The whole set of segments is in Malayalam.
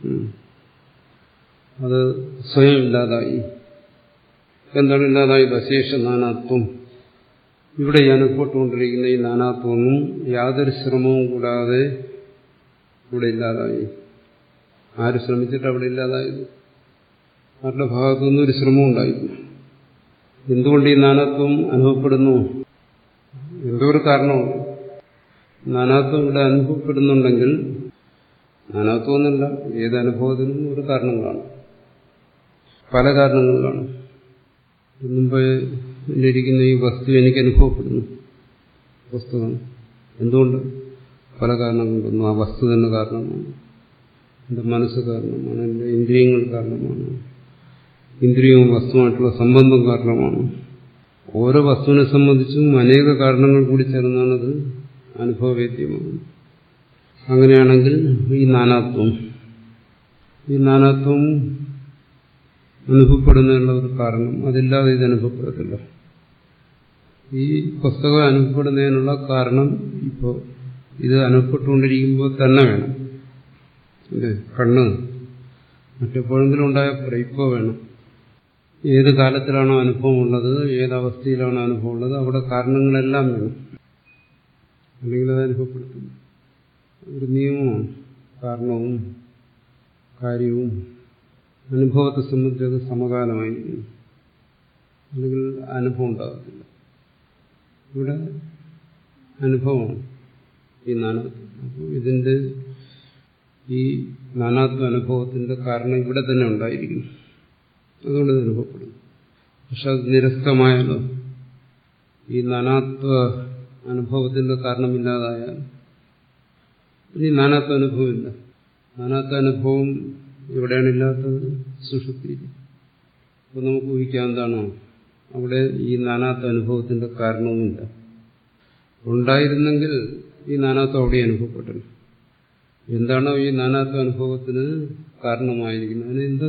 ഉം. അത് സ്വയം ഇല്ലാതായി എന്താണ് ഇല്ലാതായത് അശേഷ നാനാത്വം ഇവിടെ ഈ അനുഭവപ്പെട്ടുകൊണ്ടിരിക്കുന്ന ഈ നാനാത്വമൊന്നും യാതൊരു ശ്രമവും കൂടാതെ ഇവിടെ ഇല്ലാതായി ആര് ശ്രമിച്ചിട്ട് അവിടെ ഇല്ലാതായത് ആരുടെ ഭാഗത്തുനിന്നും ഒരു ശ്രമം ഉണ്ടായില്ല എന്തുകൊണ്ട് ഈ നാനാത്വം അനുഭവപ്പെടുന്നു എന്തോ ഒരു കാരണമുണ്ട് നാനാത്വം ഇവിടെ അനുഭവപ്പെടുന്നുണ്ടെങ്കിൽ നാനാത്വം എന്നല്ല ഏത് അനുഭവത്തിനും ഒരു കാരണം കാണും പല കാരണങ്ങൾ കാണും മുമ്പ് ഇരിക്കുന്ന ഈ വസ്തു എനിക്ക് അനുഭവപ്പെടുന്നു വസ്തുവാണ് എന്തുകൊണ്ട് പല കാരണം കൊണ്ടൊന്നും ആ വസ്തു തന്നെ കാരണമാണ് എൻ്റെ മനസ്സ് കാരണമാണ് എൻ്റെ ഇന്ദ്രിയങ്ങൾ കാരണമാണ് ഇന്ദ്രിയവും വസ്തുവായിട്ടുള്ള സംബന്ധം കാരണമാണ് ഓരോ വസ്തുവിനെ സംബന്ധിച്ചും അനേക കാരണങ്ങൾ കൂടി ചേർന്നാണത് അനുഭവവേദ്യമാകുന്നത് അങ്ങനെയാണെങ്കിൽ ഈ നാനാത്വം ഈ നാനാത്വം അനുഭവപ്പെടുന്നതിനുള്ള ഒരു കാരണം അതില്ലാതെ ഇത് അനുഭവപ്പെടത്തില്ല ഈ പുസ്തകം അനുഭവപ്പെടുന്നതിനുള്ള കാരണം ഇപ്പോൾ ഇത് അനുഭവപ്പെട്ടുകൊണ്ടിരിക്കുമ്പോൾ തന്നെ വേണം അല്ലേ കണ്ണ് മറ്റെപ്പോഴെങ്കിലും ഉണ്ടായപ്പോഴേ ഇപ്പോൾ വേണം ഏത് കാലത്തിലാണോ അനുഭവം ഉള്ളത് ഏത് അവസ്ഥയിലാണോ അനുഭവം ഉള്ളത് അവിടെ കാരണങ്ങളെല്ലാം വേണം അല്ലെങ്കിൽ അത് അനുഭവപ്പെടുത്തും ഒരു നിയമമാണ് കാരണവും കാര്യവും അനുഭവത്തെ സംബന്ധിച്ച് അത് സമകാലമായിരിക്കും അല്ലെങ്കിൽ അനുഭവം ഉണ്ടാകത്തില്ല ഇവിടെ അനുഭവമാണ് ഈ നാനാത്വം അപ്പോൾ ഇതിന്റെ ഈ നാനാത്വ അനുഭവത്തിന്റെ കാരണം ഇവിടെ തന്നെ ഉണ്ടായിരിക്കും അതുകൊണ്ട് ഇത് അനുഭവപ്പെടുന്നു പക്ഷെ അത് നിരസ്തമായാലോ ഈ നാനാത്വ അനുഭവത്തിന്റെ കാരണമില്ലാതായാൽ ഇനി നാനാത്വ അനുഭവമില്ല നാനാത്വ അനുഭവം എവിടെയാണ് ഇല്ലാത്തത് സുഷുപ്തിയിൽ അപ്പോൾ നമുക്ക് ഊഹിക്കാം എന്താണോ അവിടെ ഈ നാനാത്വ അനുഭവത്തിന്റെ കാരണവുമില്ല ഉണ്ടായിരുന്നെങ്കിൽ ഈ നാനാത്വം അവിടെ അനുഭവപ്പെട്ടത് എന്താണോ ഈ നാനാത്വ അനുഭവത്തിന് കാരണമായിരിക്കുന്നത് അതിന് എന്ത്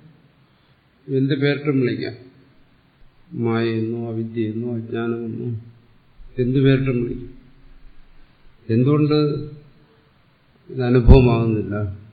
എന്ത് പേരിട്ടും വിളിക്കാം മായെന്നോ അവിദ്യയെന്നോ അജ്ഞാനമെന്നോ എന്ത് പേരിട്ടും വിളിക്കും എന്തുകൊണ്ട് ഇത് അനുഭവമാകുന്നില്ല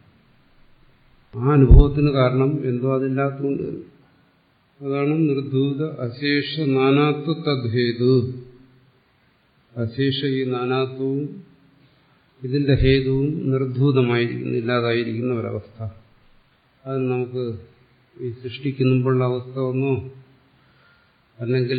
ആ അനുഭവത്തിന് കാരണം എന്തോ അതില്ലാത്തതുകൊണ്ട് അതാണ് നിർധൂത അശേഷ നാനാത്വ തദ്ഹേതു അശേഷ ഈ നാനാത്വവും ഇതിന്റെ ഹേതുവും നിർധൂതമായിരിക്കുന്നു ഇല്ലാതായിരിക്കുന്ന ഒരവസ്ഥ അത് നമുക്ക് ഈ സൃഷ്ടിക്കുമ്പോഴുള്ള അവസ്ഥ ഒന്നോ അല്ലെങ്കിൽ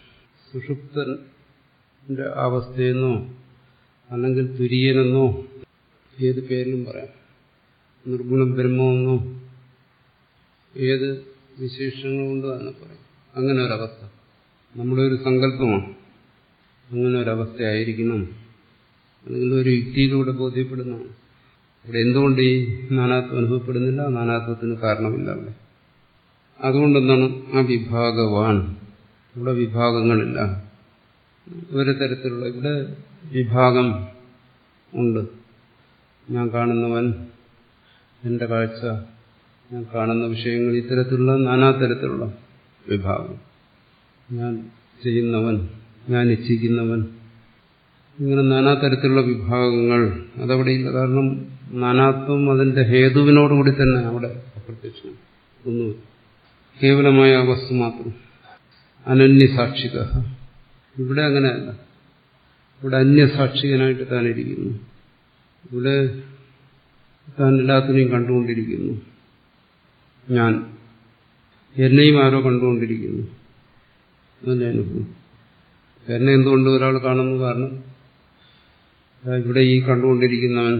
സുഷുപ്തന്റെ അവസ്ഥയെന്നോ അല്ലെങ്കിൽ തുര്യനെന്നോ ഏത് പേരിലും പറയാം നിർഗുണം ബ്രഹ്മമെന്നോ ഏത് വിശേഷങ്ങൾ കൊണ്ട് തന്നെ പറയാം അങ്ങനെ ഒരവസ്ഥ നമ്മുടെ ഒരു സങ്കല്പമാണ് അങ്ങനെ ഒരവസ്ഥയായിരിക്കണം അല്ലെങ്കിൽ ഒരു യുക്തിയിലൂടെ ബോധ്യപ്പെടുന്നതാണ് ഇവിടെ എന്തുകൊണ്ട് ഈ നാനാത്വം അനുഭവപ്പെടുന്നില്ല നാനാത്വത്തിന് കാരണമില്ല അവിടെ അതുകൊണ്ടെന്താണ് ആ വിഭാഗവാൻ ഇവിടെ വിഭാഗങ്ങളില്ല ഒരു തരത്തിലുള്ള ഇവിടെ വിഭാഗം ഉണ്ട് ഞാൻ കാണുന്നവൻ എൻ്റെ കാഴ്ച ഞാൻ കാണുന്ന വിഷയങ്ങൾ ഇത്തരത്തിലുള്ള നാനാതരത്തിലുള്ള വിഭാഗം ഞാൻ ചെയ്യുന്നവൻ ഞാൻ ഇച്ഛിക്കുന്നവൻ ഇങ്ങനെ നാനാതരത്തിലുള്ള വിഭാഗങ്ങൾ അതവിടെയില്ല കാരണം നാനാത്വം അതിന്റെ ഹേതുവിനോടുകൂടി തന്നെ അവിടെ അപ്രത്യക്ഷം ഒന്നും കേവലമായ ആ വസ്തു മാത്രം അനന്യസാക്ഷിക ഇവിടെ അങ്ങനെയല്ല ഇവിടെ അന്യസാക്ഷികനായിട്ട് താനിരിക്കുന്നു ഇവിടെ താൻ എല്ലാത്തിനെയും കണ്ടുകൊണ്ടിരിക്കുന്നു ഞാൻ എന്നെയും ആരോ കണ്ടുകൊണ്ടിരിക്കുന്നു അതല്ലേ അനുഭവം എന്നെ എന്തുകൊണ്ട് ഒരാൾ കാണുന്നു കാരണം ഇവിടെ ഈ കണ്ടുകൊണ്ടിരിക്കുന്നവൻ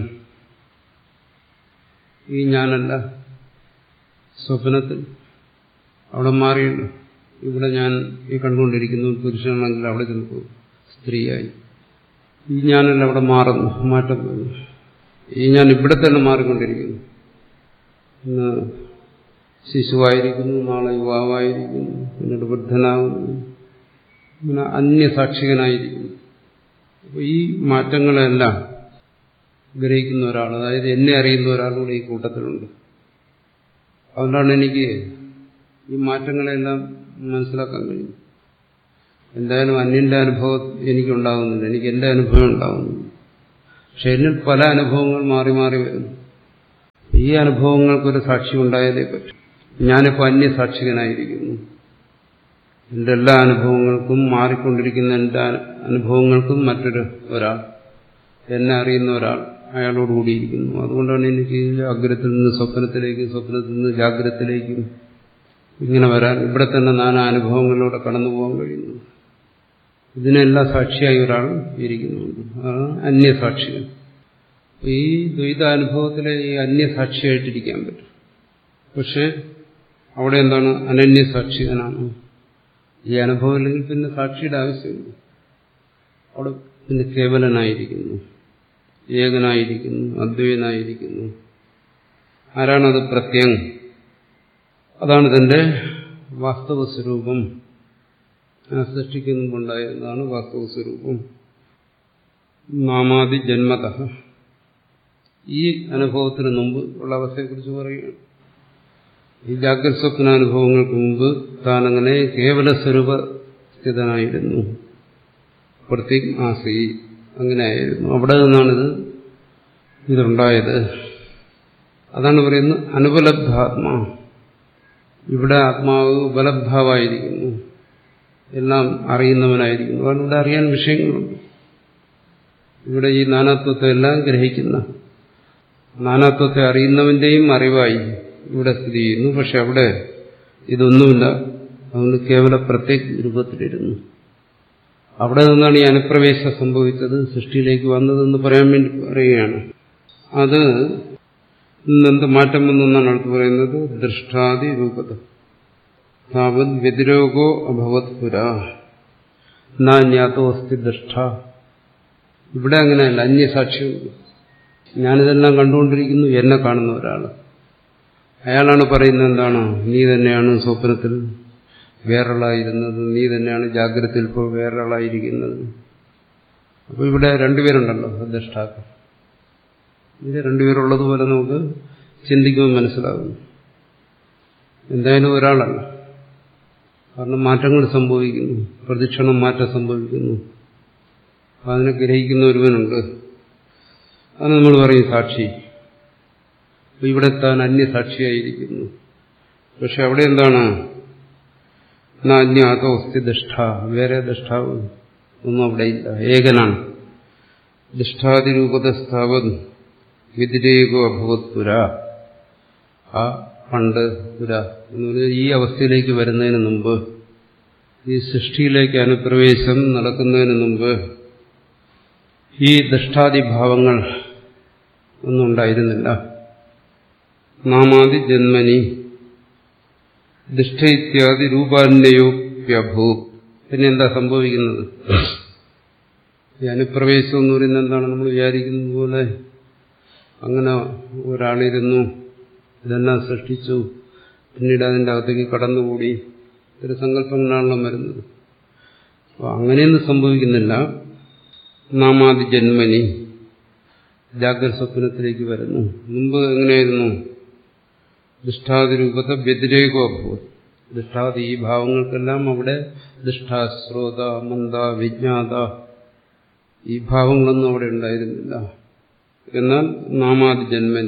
ഈ ഞാനല്ല സ്വപ്നത്തിൽ അവിടെ മാറിയുണ്ട് ഇവിടെ ഞാൻ ഈ കണ്ടുകൊണ്ടിരിക്കുന്നു പുരുഷനാണെങ്കിൽ അവിടെ ചെന്ന് സ്ത്രീയായി ഈ ഞാനല്ല അവിടെ മാറുന്നു മാറ്റം വരുന്നു ഈ ഞാൻ ഇവിടെ തന്നെ മാറിക്കൊണ്ടിരിക്കുന്നു ഇന്ന് ശിശുവായിരിക്കുന്നു നാളെ യുവാവായിരിക്കുന്നു പിന്നീട് വൃദ്ധനാകുന്നു ഇങ്ങനെ അന്യസാക്ഷികനായിരിക്കുന്നു അപ്പോൾ ഈ മാറ്റങ്ങളെല്ലാം ഗ്രഹിക്കുന്ന ഒരാൾ അതായത് എന്നെ അറിയുന്ന ഒരാൾ കൂടി ഈ കൂട്ടത്തിലുണ്ട് അതുകൊണ്ടാണ് എനിക്ക് ഈ മാറ്റങ്ങളെല്ലാം മനസ്സിലാക്കാൻ കഴിയും എന്തായാലും അന്യന്റെ അനുഭവം എനിക്കുണ്ടാകുന്നില്ല എനിക്ക് എന്റെ അനുഭവം ഉണ്ടാകുന്നു പക്ഷെ എന്നിൽ പല അനുഭവങ്ങൾ മാറി മാറി വരുന്നു ഈ അനുഭവങ്ങൾക്കൊരു സാക്ഷി ഉണ്ടായാലേ പറ്റും ഞാനിപ്പോൾ അന്യസാക്ഷികനായിരിക്കുന്നു എൻ്റെ എല്ലാ അനുഭവങ്ങൾക്കും മാറിക്കൊണ്ടിരിക്കുന്ന എൻ്റെ അനുഭവങ്ങൾക്കും മറ്റൊരു ഒരാൾ എന്നെ അറിയുന്ന ഒരാൾ അയാളോട് കൂടിയിരിക്കുന്നു അതുകൊണ്ടാണ് എനിക്ക് ജാഗ്രതത്തിൽ നിന്ന് സ്വപ്നത്തിലേക്കും സ്വപ്നത്തിൽ നിന്ന് ജാഗ്രതത്തിലേക്കും ഇങ്ങനെ വരാൻ ഇവിടെ തന്നെ നാനാ അനുഭവങ്ങളിലൂടെ കടന്നു പോകാൻ കഴിയുന്നു ഇതിനെല്ലാം സാക്ഷിയായി ഒരാൾ ഇരിക്കുന്നുണ്ട് അതാണ് അന്യസാക്ഷികൾ ഈ ദ്വൈതാനുഭവത്തിലെ ഈ അന്യസാക്ഷിയായിട്ടിരിക്കാൻ പറ്റും പക്ഷെ അവിടെ എന്താണ് അനന്യസാക്ഷികനാണ് ഈ അനുഭവം ഇല്ലെങ്കിൽ പിന്നെ സാക്ഷിയുടെ ആവശ്യമില്ല അവിടെ പിന്നെ കേവലനായിരിക്കുന്നു ഏകനായിരിക്കുന്നു അദ്വൈനായിരിക്കുന്നു ആരാണത് പ്രത്യം അതാണ് ഇതിന്റെ വാസ്തവ സ്വരൂപം സൃഷ്ടിക്കുന്നുണ്ടായിരുന്നതാണ് വാസ്തവ സ്വരൂപം നാമാതി ജന്മത ഈ അനുഭവത്തിന് മുമ്പ് ഉള്ള അവസ്ഥയെക്കുറിച്ച് പറയുകയാണ് ഈ ജാഗ്രത സ്വപ്നാനുഭവങ്ങൾക്ക് മുമ്പ് താനങ്ങനെ കേവല സ്വരൂപ സ്ഥിതനായിരുന്നു പ്രത്യേക ആസി അങ്ങനെയായിരുന്നു അവിടെ നിന്നാണിത് ഇതുണ്ടായത് അതാണ് പറയുന്നത് അനുപലബ്ധാത്മാ ഇവിടെ ആത്മാവ് ഉപലബ്ധാവായിരിക്കുന്നു എല്ലാം അറിയുന്നവനായിരിക്കുന്നു കാരണം ഇവിടെ അറിയാൻ വിഷയങ്ങളുണ്ട് ഇവിടെ ഈ നാനാത്വത്തെ എല്ലാം ഗ്രഹിക്കുന്ന നാനാത്വത്തെ അറിയുന്നവന്റെയും അറിവായി ഇവിടെ സ്ഥിതി ചെയ്യുന്നു പക്ഷെ അവിടെ ഇതൊന്നുമില്ല അതുകൊണ്ട് കേവല പ്രത്യേക രൂപത്തിലിരുന്നു അവിടെ നിന്നാണ് ഈ അനുപ്രവേശം സംഭവിച്ചത് സൃഷ്ടിയിലേക്ക് വന്നതെന്ന് പറയാൻ വേണ്ടി പറയുകയാണ് അത് ഇന്നെന്ത് മാറ്റം വന്നെന്നാണ് അടുത്ത് പറയുന്നത് ദൃഷ്ടാദി രൂപത താവത് വ്യതിരോഗോ അഭവത് പുര നാന്യാത്തോ അസ്ഥി ദൃഷ്ട ഇവിടെ അങ്ങനെയല്ല അന്യസാക്ഷിയുണ്ട് ഞാനിതെല്ലാം കണ്ടുകൊണ്ടിരിക്കുന്നു എന്നെ കാണുന്ന ഒരാൾ അയാളാണ് പറയുന്നത് എന്താണ് നീ തന്നെയാണ് സ്വപ്നത്തിൽ വേറൊരാളായിരുന്നത് നീ തന്നെയാണ് ജാഗ്രതയിൽ ഇപ്പോൾ വേറൊരാളായിരിക്കുന്നത് അപ്പോൾ ഇവിടെ രണ്ടുപേരുണ്ടല്ലോ ദൃഷ്ടാക്കൾ ഇത് രണ്ടുപേരുള്ളതുപോലെ നമുക്ക് ചിന്തിക്കുമ്പോൾ മനസ്സിലാകുന്നു എന്തായാലും ഒരാളല്ല കാരണം മാറ്റങ്ങൾ സംഭവിക്കുന്നു പ്രദക്ഷിണം മാറ്റം സംഭവിക്കുന്നു അതിനെ ഗ്രഹിക്കുന്ന ഒരുവനുണ്ട് അത് നമ്മൾ പറയും സാക്ഷി ഇവിടെ താൻ അന്യസാക്ഷിയായിരിക്കുന്നു പക്ഷെ അവിടെ എന്താണ് അന്യാതോ അസ്ഥി ദുഷ്ട വേറെ ദുഷ്ടാവ് ഒന്നും അവിടെ ഇല്ല ഏകനാണ് ദുഷ്ടാതിരൂപതസ്ഥാവൻ വ്യതിരേകോ അഭവത് പുര ആ പണ്ട് പുര എന്ന് പറഞ്ഞാൽ ഈ അവസ്ഥയിലേക്ക് വരുന്നതിന് മുമ്പ് ഈ സൃഷ്ടിയിലേക്ക് അനുപ്രവേശം നടക്കുന്നതിന് മുമ്പ് ഈ ദുഷ്ടാദിഭാവങ്ങൾ ഒന്നും ഉണ്ടായിരുന്നില്ല നാമാതി ജന്മനി ദുഷ്ട രൂപാന്വയോപ്യഭൂ പിന്നെ എന്താ സംഭവിക്കുന്നത് ഈ അനുപ്രവേശം എന്ന് പറയുന്നത് എന്താണ് നമ്മൾ വിചാരിക്കുന്നത് പോലെ അങ്ങനെ ഒരാളിരുന്നു ഇതെല്ലാം സൃഷ്ടിച്ചു പിന്നീട് അതിൻ്റെ അകത്തേക്ക് കടന്നുകൂടി ഒരു സങ്കല്പങ്ങളാണല്ലോ വരുന്നത് അപ്പോൾ അങ്ങനെയൊന്നും സംഭവിക്കുന്നില്ല നാമാതി ജന്മനി ജാഗ്രത സ്വപ്നത്തിലേക്ക് വരുന്നു മുമ്പ് എങ്ങനെയായിരുന്നു ദുഷ്ടാതിരൂപത്തെ വ്യതിരേകോഭവ ദുഷ്ടാതി ഈ ഭാവങ്ങൾക്കെല്ലാം അവിടെ ദുഷ്ടാശ്രോത മന്ദ വിജ്ഞാത ഈ ഭാവങ്ങളൊന്നും അവിടെ ഉണ്ടായിരുന്നില്ല എന്നാൽ നാമാതി ജന്മൻ